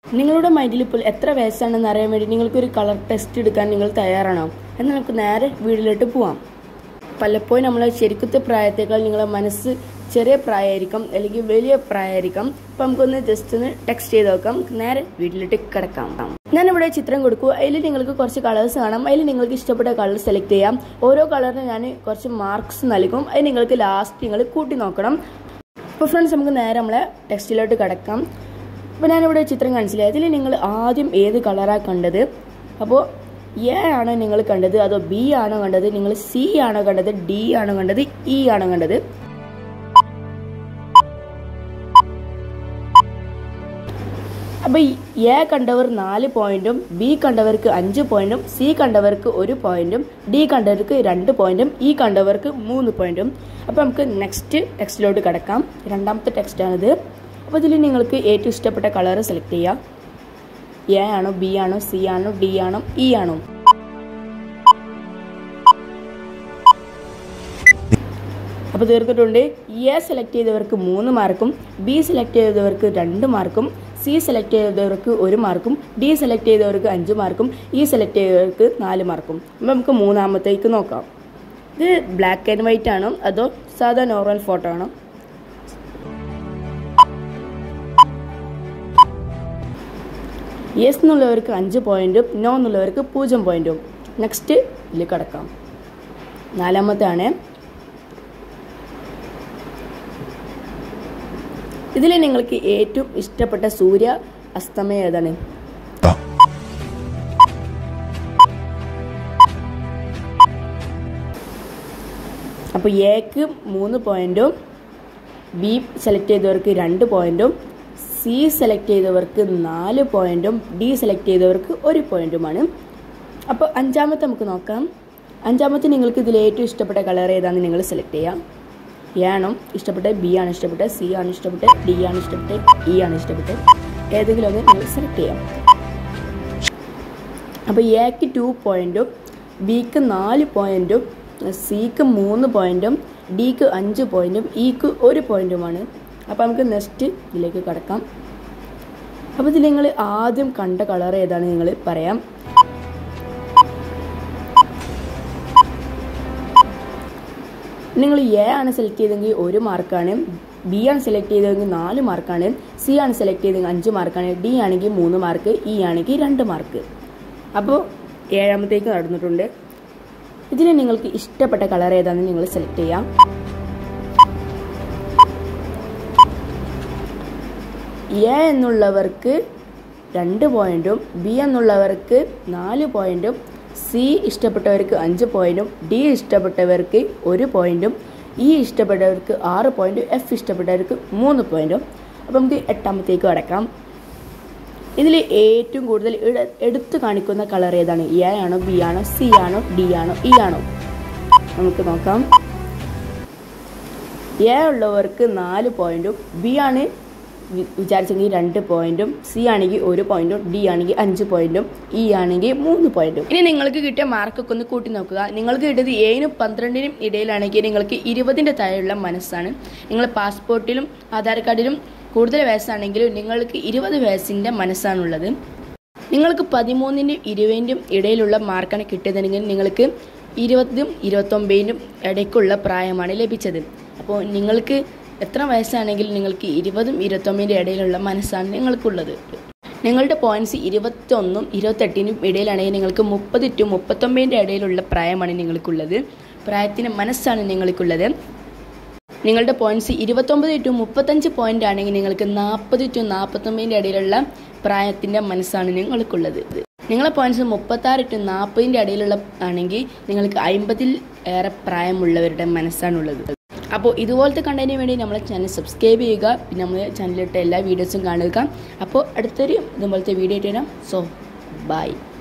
നിങ്ങളുടെ മൈൻഡിൽ ഇപ്പോൾ എത്ര വയസ്സാണെന്ന് അറിയാൻ വേണ്ടി നിങ്ങൾക്കൊരു കളർ ടെസ്റ്റ് എടുക്കാൻ നിങ്ങൾ തയ്യാറാണോ എന്നാൽ നമുക്ക് നേരെ വീട്ടിലോട്ട് പോവാം പലപ്പോഴും നമ്മളെ ശരിക്കത്തെ പ്രായത്തേക്കാൾ നിങ്ങളെ മനസ്സ് ചെറിയ പ്രായമായിരിക്കും അല്ലെങ്കിൽ വലിയ പ്രായമായിരിക്കും അപ്പം നമുക്കൊന്ന് ജസ്റ്റ് ഒന്ന് ടെക്സ്റ്റ് ചെയ്ത് നോക്കാം നേരെ വീട്ടിലോട്ട് കിടക്കാം ഞാനിവിടെ ചിത്രം കൊടുക്കൂ അതിൽ നിങ്ങൾക്ക് കുറച്ച് കളേഴ്സ് കാണാം അതിൽ നിങ്ങൾക്ക് ഇഷ്ടപ്പെട്ട കളർ സെലക്ട് ചെയ്യാം ഓരോ കളറിന് ഞാൻ കുറച്ച് മാർക്സ് നൽകും അത് നിങ്ങൾക്ക് ലാസ്റ്റ് നിങ്ങൾ കൂട്ടി നോക്കണം അപ്പോൾ ഫ്രണ്ട്സ് നമുക്ക് നേരെ നമ്മളെ ടെക്സ്റ്റിലോട്ട് കിടക്കാം അപ്പോൾ ഞാനിവിടെ ചിത്രം കാണിച്ചില്ല അതിൽ നിങ്ങൾ ആദ്യം ഏത് കളറാണ് കണ്ടത് അപ്പോൾ എ ആണോ നിങ്ങൾ കണ്ടത് അതോ ബി ആണോ കണ്ടത് നിങ്ങൾ സി ആണോ കണ്ടത് ഡി ആണോ കണ്ടത് ഇ ആണോ കണ്ടത് അപ്പോൾ എ കണ്ടവർ നാല് പോയിന്റും ബി കണ്ടവർക്ക് അഞ്ച് പോയിന്റും സി കണ്ടവർക്ക് ഒരു പോയിന്റും ഡി കണ്ടവർക്ക് രണ്ട് പോയിന്റും ഇ കണ്ടവർക്ക് മൂന്ന് പോയിന്റും അപ്പോൾ നമുക്ക് നെക്സ്റ്റ് ടെക്സ്റ്റിലോട്ട് കിടക്കാം രണ്ടാമത്തെ ടെക്സ്റ്റാണിത് അപ്പോൾ ഇതിൽ നിങ്ങൾക്ക് ഏറ്റവും ഇഷ്ടപ്പെട്ട കളർ സെലക്ട് ചെയ്യാം എ ആണോ ബി ആണോ സി ആണോ ഡി ആണോ ഇ ആണോ അപ്പോൾ തീർത്തിട്ടുണ്ട് എ സെലക്ട് ചെയ്തവർക്ക് മൂന്ന് മാർക്കും ബി സെലക്ട് ചെയ്തവർക്ക് രണ്ട് മാർക്കും സി സെലക്ട് ചെയ്തവർക്ക് ഒരു മാർക്കും ഡി സെലക്ട് ചെയ്തവർക്ക് അഞ്ച് മാർക്കും ഇ സെലക്ട് ചെയ്തവർക്ക് നാല് മാർക്കും അപ്പോൾ നമുക്ക് മൂന്നാമത്തേക്ക് നോക്കാം ഇത് ബ്ലാക്ക് ആൻഡ് വൈറ്റ് ആണോ അതോ സാധാ നോർമൽ ഫോട്ടോ ആണോ യെസ് എന്നുള്ളവർക്ക് അഞ്ച് പോയിന്റും നോ എന്നുള്ളവർക്ക് പൂജ്യം പോയിന്റും നെക്സ്റ്റ് ഇതിൽ കിടക്കാം നാലാമത്തെ ആണ് ഇതിൽ നിങ്ങൾക്ക് ഏറ്റവും ഇഷ്ടപ്പെട്ട സൂര്യ അസ്തമയം ഏതാണ് അപ്പോൾ എക്ക് മൂന്ന് പോയിന്റും ബി സെലക്ട് ചെയ്തവർക്ക് രണ്ട് പോയിന്റും സി സെലക്ട് ചെയ്തവർക്ക് നാല് പോയിന്റും ഡി സെലക്ട് ചെയ്തവർക്ക് ഒരു പോയിന്റുമാണ് അപ്പോൾ അഞ്ചാമത്തെ നമുക്ക് നോക്കാം അഞ്ചാമത്തെ നിങ്ങൾക്ക് ഇതിൽ ഏറ്റവും ഇഷ്ടപ്പെട്ട കളർ ഏതാണെന്ന് നിങ്ങൾ സെലക്ട് ചെയ്യാം എ ആണോ ഇഷ്ടപ്പെട്ടത് ബി ആണ് ഇഷ്ടപ്പെട്ടത് സി ആണ് ഇഷ്ടപ്പെട്ടത് ഡി ആണ് ഇഷ്ടപ്പെട്ടത് ഇ ആണ് ഇഷ്ടപ്പെട്ടത് ഏതെങ്കിലും ഒന്ന് നിങ്ങൾ സെലക്ട് ചെയ്യാം അപ്പോൾ എക്ക് ടു പോയിന്റും ബിക്ക് നാല് പോയിന്റും സിക്ക് മൂന്ന് പോയിന്റും ഡിക്ക് അഞ്ച് പോയിന്റും ഇക്ക് ഒരു പോയിന്റുമാണ് അപ്പോൾ നമുക്ക് നെക്സ്റ്റ് ഇതിലേക്ക് കടക്കാം അപ്പോൾ ഇതിൽ നിങ്ങൾ ആദ്യം കണ്ട കളർ ഏതാണ് നിങ്ങൾ പറയാം നിങ്ങൾ എ ആണ് സെലക്ട് ചെയ്തെങ്കിൽ ഒരു മാർക്കാണ് ബി ആണ് സെലക്ട് ചെയ്തതെങ്കിൽ നാല് മാർക്കാണ് സി ആണ് സെലക്ട് ചെയ്തെങ്കിൽ അഞ്ച് മാർക്കാണ് ഡി ആണെങ്കിൽ മൂന്ന് മാർക്ക് ഇ ആണെങ്കിൽ രണ്ട് മാർക്ക് അപ്പോൾ ഏഴാമത്തേക്ക് നടന്നിട്ടുണ്ട് ഇതിന് നിങ്ങൾക്ക് ഇഷ്ടപ്പെട്ട കളർ ഏതാണെന്ന് നിങ്ങൾ സെലക്ട് ചെയ്യാം എ എന്നുള്ളവർക്ക് രണ്ട് പോയിന്റും ബി എന്നുള്ളവർക്ക് നാല് പോയിന്റും സി ഇഷ്ടപ്പെട്ടവർക്ക് അഞ്ച് പോയിന്റും ഡി ഇഷ്ടപ്പെട്ടവർക്ക് ഒരു പോയിന്റും ഇ ഇഷ്ടപ്പെട്ടവർക്ക് ആറ് പോയിന്റും എഫ് ഇഷ്ടപ്പെട്ടവർക്ക് മൂന്ന് പോയിന്റും അപ്പോൾ നമുക്ക് എട്ടാമത്തേക്ക് കടക്കാം ഇതിൽ ഏറ്റവും കൂടുതൽ ഇട- എടുത്തു കാണിക്കുന്ന കളർ ഏതാണ് എ ആണോ ബി ആണോ സി ആണോ ഡി ആണോ ഇ ആണോ നമുക്ക് നോക്കാം എ ഉള്ളവർക്ക് നാല് പോയിന്റും ബി ആണ് വി- വിചാരിച്ചെങ്കിൽ രണ്ട് പോയിന്റും സി ആണെങ്കിൽ ഒരു പോയിന്റും ഡി ആണെങ്കിൽ അഞ്ച് പോയിന്റും ഇ ആണെങ്കിൽ മൂന്ന് പോയിന്റും ഇനി നിങ്ങൾക്ക് കിട്ടിയ മാർക്കൊക്കെ ഒന്ന് കൂട്ടി നോക്കുക നിങ്ങൾക്ക് കിട്ടിയത് ഏഴിനും പന്ത്രണ്ടിനും ഇടയിലാണെങ്കിൽ നിങ്ങൾക്ക് ഇരുപതിൻ്റെ താഴെയുള്ള മനസ്സാണ് നിങ്ങൾ പാസ്പോർട്ടിലും ആധാർ കാർഡിലും കൂടുതൽ വയസ്സാണെങ്കിലും നിങ്ങൾക്ക് ഇരുപത് വയസ്സിൻ്റെ മനസ്സാണുള്ളത് നിങ്ങൾക്ക് പതിമൂന്നിൻ്റെയും ഇരുപതിൻ്റെയും ഇടയിലുള്ള മാർക്കാണ് കിട്ടിയതെങ്കിൽ നിങ്ങൾക്ക് ഇരുപതും ഇരുപത്തൊമ്പതിനും ഇടയ്ക്കുള്ള പ്രായമാണ് ലഭിച്ചത് അപ്പോൾ നിങ്ങൾക്ക് എത്ര വയസ്സാണെങ്കിലും നിങ്ങൾക്ക് ഇരുപതും ഇരുപത്തൊമ്പതിൻ്റെ ഇടയിലുള്ള മനസ്സാണ് നിങ്ങൾക്കുള്ളത് നിങ്ങളുടെ പോയിന്റ്സ് ഇരുപത്തൊന്നും ഇരുപത്തെട്ടിനും ഇടയിലാണെങ്കിൽ നിങ്ങൾക്ക് മുപ്പത് ടു മുപ്പത്തൊമ്പതിൻ്റെ ഇടയിലുള്ള പ്രായമാണ് നിങ്ങൾക്കുള്ളത് പ്രായത്തിന് മനസ്സാണ് നിങ്ങൾക്കുള്ളത് നിങ്ങളുടെ പോയിന്റ്സ് ഇരുപത്തൊമ്പത് ടു മുപ്പത്തഞ്ച് പോയിന്റ് ആണെങ്കിൽ നിങ്ങൾക്ക് നാൽപ്പത് ടു നാൽപ്പത്തൊമ്പതിൻ്റെ ഇടയിലുള്ള പ്രായത്തിൻ്റെ മനസ്സാണ് നിങ്ങൾക്കുള്ളത് നിങ്ങളെ പോയിന്റ്സ് മുപ്പത്താറ് ടു നാൽപ്പതിൻ്റെ ഇടയിലുള്ള ആണെങ്കിൽ നിങ്ങൾക്ക് അമ്പതിൽ ഏറെ പ്രായമുള്ളവരുടെ മനസ്സാണുള്ളത് അപ്പോൾ ഇതുപോലത്തെ കണ്ടതിന് വേണ്ടി നമ്മളെ ചാനൽ സബ്സ്ക്രൈബ് ചെയ്യുക പിന്നെ നമ്മുടെ ചാനലിലിട്ട എല്ലാ വീഡിയോസും കാണുക അപ്പോൾ അടുത്തൊരു ഇതുപോലത്തെ വീഡിയോ ആയിട്ട് വരാം സോ ബൈ